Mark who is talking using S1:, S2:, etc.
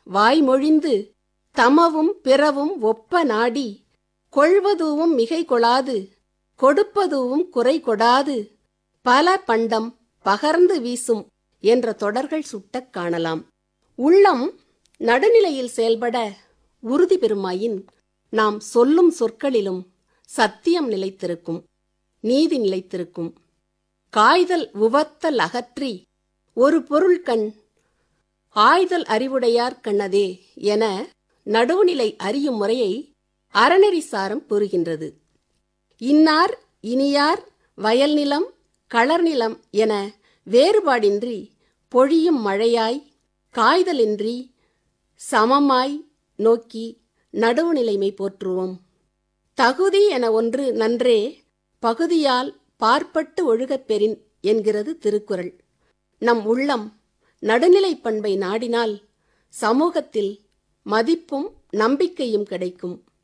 S1: வாய்மொழிந்து தமவும் பிறவும் ஒப்ப நாடி கொள்வதுவும் மிகை கொளாது கொடுப்பதுவும் குறை கொடாது பல பண்டம் பகர்ந்து வீசும் என்ற தொடர்கள் சுட்டக் காணலாம் உள்ளம் நடுநிலையில் செயல்பட உறுதி பெறுமாயின் நாம் சொல்லும் சொற்களிலும் சத்தியம் நிலைத்திருக்கும் நீதி நிலைத்திருக்கும் காய்தல் உவத்தல் அகற்றி ஒரு பொருள் கண் ஆய்தல் அறிவுடையார் கண்ணதே என நடுவுநிலை அறியும் முறையை அறநெறி சாரம் கூறுகின்றது இன்னார் இனியார் வயல்நிலம் களர்நிலம் என வேறுபாடின்றி பொழியும் மழையாய் காய்தலின்றி சமமாய் நோக்கி நடுவுநிலைமை போற்றுவோம் தகுதி என ஒன்று நன்றே பகுதியால் பார்ப்பட்டு ஒழுகப் பெறின் என்கிறது திருக்குறள் நம் உள்ளம் நடுநிலைப் பண்பை நாடினால் சமூகத்தில் மதிப்பும் நம்பிக்கையும் கிடைக்கும்